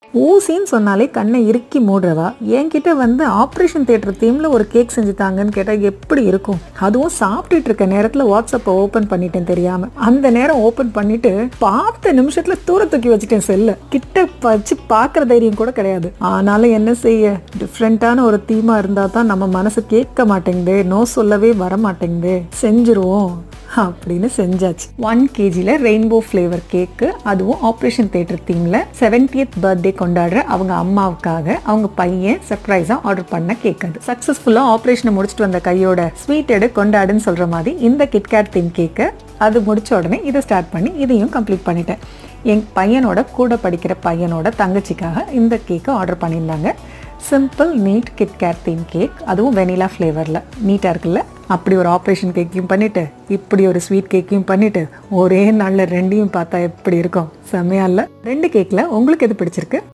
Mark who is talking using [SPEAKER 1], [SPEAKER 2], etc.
[SPEAKER 1] ஊசின்னு சொன்னாலே கண்ணை இறுக்கி மூடுறவா என்கிட்ட வந்து ஆப்ரேஷன் தியேட்டர் தீம்ல ஒரு கேக் செஞ்சு தாங்கன்னு கேட்டா எப்படி இருக்கும் அதுவும் சாப்பிட்டுட்டு இருக்க நேரத்துல வாட்ஸ்அப்பை ஓபன் பண்ணிட்டேன் தெரியாம அந்த நேரம் ஓபன் பண்ணிட்டு பார்த்த நிமிஷத்துல தூர தூக்கி வச்சுட்டேன் செல்ல கிட்ட வச்சு பார்க்குற தைரியம் கூட கிடையாது ஆனாலும் என்ன செய்ய டிஃப்ரெண்ட்டான ஒரு தீமா இருந்தா தான் நம்ம மனசு கேட்க மாட்டேங்குது நோ சொல்லவே வர மாட்டேங்குது செஞ்சிருவோம் அப்படின்னு செஞ்சாச்சு ஒன் கேஜியில் ரெயின்போ ஃப்ளேவர் கேக்கு அதுவும் ஆப்ரேஷன் தேட்டர் தீமில் செவன்டியத் பர்த்டே கொண்டாடுற அவங்க அம்மாவுக்காக அவங்க பையன் சர்ப்ரைஸாக ஆர்டர் பண்ண கேக் அது சக்ஸஸ்ஃபுல்லாக ஆப்ரேஷனை முடிச்சுட்டு வந்த கையோட ஸ்வீட் எடு கொண்டாடுன்னு சொல்கிற மாதிரி இந்த கிட்கேட் தீம் கேக்கை அது முடிச்ச உடனே இதை ஸ்டார்ட் பண்ணி இதையும் கம்ப்ளீட் பண்ணிட்டேன் என் பையனோட கூட படிக்கிற பையனோட தங்கச்சிக்காக இந்த கேக்கை ஆர்டர் பண்ணியிருந்தாங்க simple neat KitKat theme cake அதுவும் வெனிலா ஃப்ளேவரில் நீட்டாக இருக்குல்ல அப்படி ஒரு ஆப்ரேஷன் கேக்கையும் பண்ணிட்டு இப்படி ஒரு ஸ்வீட் கேக்கையும் பண்ணிட்டு ஒரே நாளில் ரெண்டையும் பார்த்தா எப்படி இருக்கும் செம்மையா இல்ல ரெண்டு கேக்கில் உங்களுக்கு எது பிடிச்சிருக்கு